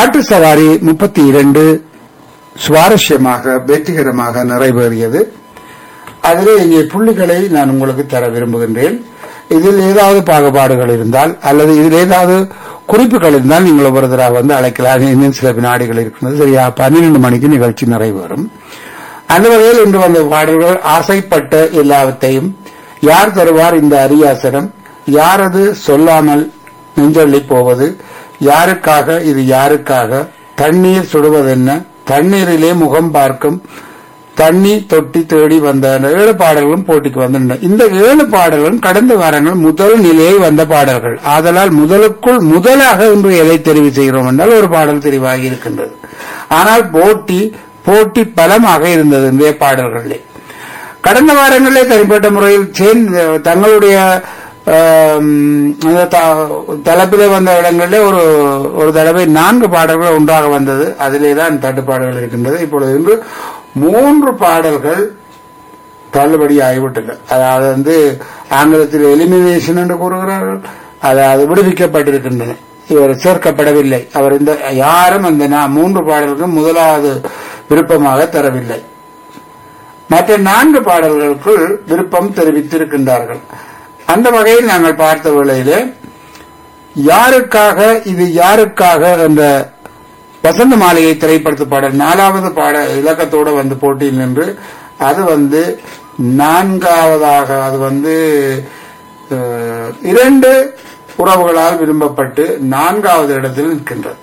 பாட்டு சவாரி முப்பத்தி இரண்டு சுவாரஸ்யமாக வெற்றிகரமாக நிறைவேறியது அதிலே இங்கே புள்ளிகளை நான் உங்களுக்கு தர விரும்புகின்றேன் இதில் ஏதாவது பாகுபாடுகள் இருந்தால் அல்லது இதில் ஏதாவது குறிப்புகள் இருந்தால் நீங்கள் ஒவ்வொருத்தராக வந்து அழைக்கலாம் இன்னும் சில வினாடிகள் இருக்கிறது சரியா பன்னிரண்டு மணிக்கு நிகழ்ச்சி நிறைவேறும் அந்த வகையில் இன்று வந்த பாடல்கள் ஆசைப்பட்ட எல்லாவற்றையும் யார் தருவார் இந்த அரியாசனம் யாரது சொல்லாமல் நெஞ்சள்ளி போவது யாருக்காக இது யாருக்காக தண்ணீர் சுடுவதென்ன தண்ணீரிலே முகம் பார்க்கும் தண்ணி தொட்டி தேடி வந்த அந்த ஏழு பாடல்களும் போட்டிக்கு வந்தன இந்த ஏழு பாடல்களும் கடந்த வாரங்கள் முதல் நிலையை வந்த பாடல்கள் ஆதலால் முதலுக்குள் முதலாக இன்று எதை தெரிவு செய்கிறோம் என்றால் ஒரு பாடல் தெரிவாகி இருக்கின்றது ஆனால் போட்டி போட்டி பலமாக இருந்தது இந்த பாடல்களிலே கடந்த வாரங்களிலே தனிப்பட்ட முறையில் சேர்ந்து தங்களுடைய ஆம், அந்த த- தலைப்பிலே வந்த இடங்களிலே ஒரு ஒரு தடவை நான்கு பாடல்கள் ஒன்றாக வந்தது அதிலே தான் தட்டுப்பாடுகள் இருக்கின்றது இப்பொழுது இன்று மூன்று பாடல்கள் தள்ளுபடி ஆகிவிட்டது அதாவது வந்து ஆங்கிலத்தில் எலிமினேஷன் என்று கூறுகிறார்கள் அதாவது விடுவிக்கப்பட்டிருக்கின்றன இவர் சேர்க்கப்படவில்லை அவர் இந்த யாரும் அந்த நா- மூன்று பாடல்களும் முதலாவது விருப்பமாக தரவில்லை மற்ற நான்கு பாடல்களுக்குள் விருப்பம் தெரிவித்திருக்கின்றார்கள் அந்த வகையில் நாங்கள் பார்த்த வேளையிலே யாருக்காக இது யாருக்காக என்ற வசந்த மாளிகை திரைப்படத்து பாடல் நாலாவது பாட இலக்கத்தோடு வந்து போட்டியில் நின்று அது வந்து நான்காவதாக அது வந்து அஹ், இரண்டு உறவுகளால் விரும்பப்பட்டு நான்காவது இடத்தில் நிற்கின்றது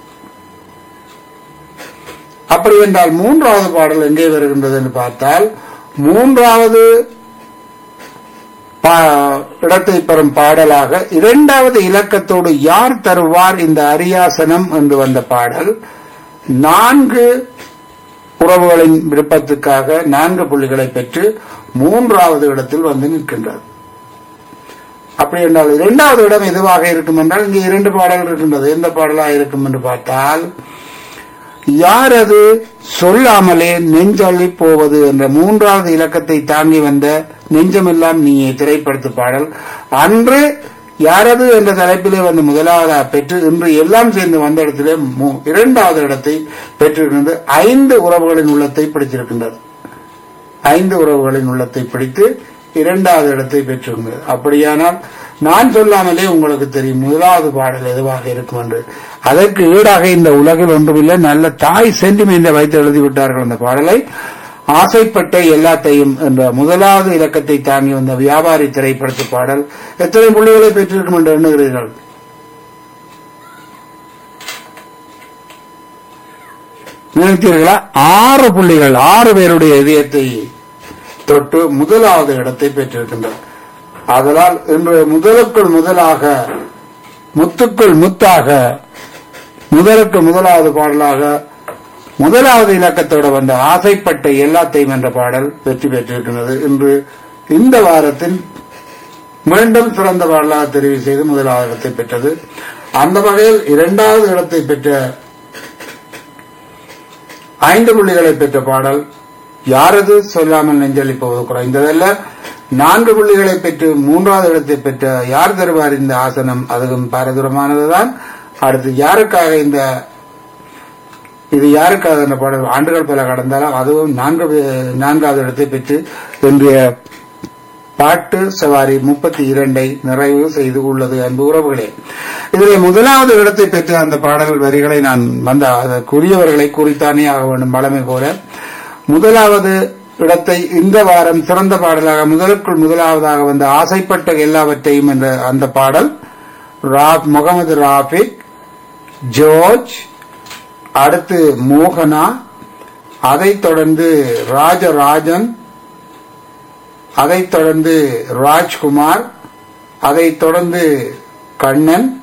அப்படி என்றால் மூன்றாவது பாடல் எங்கே வருகின்றது என்று பார்த்தால் மூன்றாவது பா- இடத்தை பெறும் பாடலாக இரண்டாவது இலக்கத்தோடு யார் தருவார் இந்த அரியாசனம் என்று வந்த பாடல் நான்கு உறவுகளின் விருப்பத்துக்காக நான்கு புள்ளிகளை பெற்று மூன்றாவது இடத்தில் வந்து நிற்கின்றது அப்படி என்றால் இரண்டாவது இடம் எதுவாக இருக்கும் என்றால் இங்கே இரண்டு பாடல்கள் இருக்கின்றது எந்த பாடலாக இருக்கும் என்று பார்த்தால் யார் அது சொல்லாமலே நெஞ்சள்ளி போவது என்ற மூன்றாவது இலக்கத்தை தாங்கி வந்த நெஞ்சமெல்லாம் நீயே திரைப்படுத்து பாடல் அன்று யாரது என்ற தலைப்பிலே வந்து முதலாவதாக பெற்று இன்று எல்லாம் சேர்ந்து வந்த இடத்திலே மூ- இரண்டாவது இடத்தை பெற்றிருக்கின்றது ஐந்து உறவுகளின் உள்ளத்தை பிடித்திருக்கின்றது ஐந்து உறவுகளின் உள்ளத்தை பிடித்து இரண்டாவது இடத்தை பெற்றிருந்தது அப்படியானால் நான் சொல்லாமலே உங்களுக்கு தெரியும் முதலாவது பாடல் எதுவாக இருக்கும் என்று அதற்கு ஈடாக இந்த உலகில் ஒன்றுமில்லை நல்ல தாய் சென்டிமெண்ட் வைத்து எழுதிவிட்டார்கள் அந்த பாடலை ஆசைப்பட்ட எல்லாத்தையும் என்ற முதலாவது இலக்கத்தை தாங்கி வந்த வியாபாரி திரைப்படத்து பாடல் எத்தனை புள்ளிகளை பெற்றிருக்கும் என்று எண்ணுகிறீர்கள் நினைத்தீர்களா ஆறு புள்ளிகள் ஆறு பேருடைய இதயத்தை தொட்டு முதலாவது இடத்தை பெற்றிருக்கின்றனர் ஆதலால் இன்று முதலுக்குள் முதலாக முத்துக்குள் முத்தாக முதலுக்கு முதலாவது பாடலாக முதலாவது இலக்கத்தோடு வந்த ஆசைப்பட்ட எல்லாத்தையும் என்ற பாடல் வெற்றி பெற்றிருக்கிறது இன்று இந்த வாரத்தில் மீண்டும் சிறந்த பாடலாக தெரிவு செய்து முதலாவது இடத்தை பெற்றது அந்த வகையில் இரண்டாவது இடத்தை பெற்ற ஐந்து புள்ளிகளை பெற்ற பாடல் யாரது சொல்லாமல் நெஞ்சலி போவது குறைந்ததல்ல நான்கு புள்ளிகளை பெற்று மூன்றாவது இடத்தை பெற்ற யார் தருவார் இந்த ஆசனம் அதுவும் பாரதூரமானதுதான் அடுத்து யாருக்காக இந்த இது யாருக்காக இந்த பாடல் ஆண்டுகள் பல கடந்தாலும் அதுவும் நான்கு நான்காவது இடத்தை பெற்று இன்றைய பாட்டு சவாரி முப்பத்தி இரண்டை நிறைவு செய்து உள்ளது அன்பு உறவுகளே இதில் முதலாவது இடத்தை பெற்ற அந்த பாடல் வரிகளை நான் வந்த அதற்குரியவர்களை குறித்தானே ஆக வேண்டும் பழமை போல முதலாவது இடத்தை இந்த வாரம் சிறந்த பாடலாக முதலுக்குள் முதலாவதாக வந்த ஆசைப்பட்ட எல்லாவற்றையும் என்ற அந்த பாடல் ரா- முகமது ராபிக் ஜோர்ஜ் அடுத்து மோகனா அதைத் தொடர்ந்து ராஜராஜன் அதைத் தொடர்ந்து ராஜ்குமார் அதைத் தொடர்ந்து கண்ணன்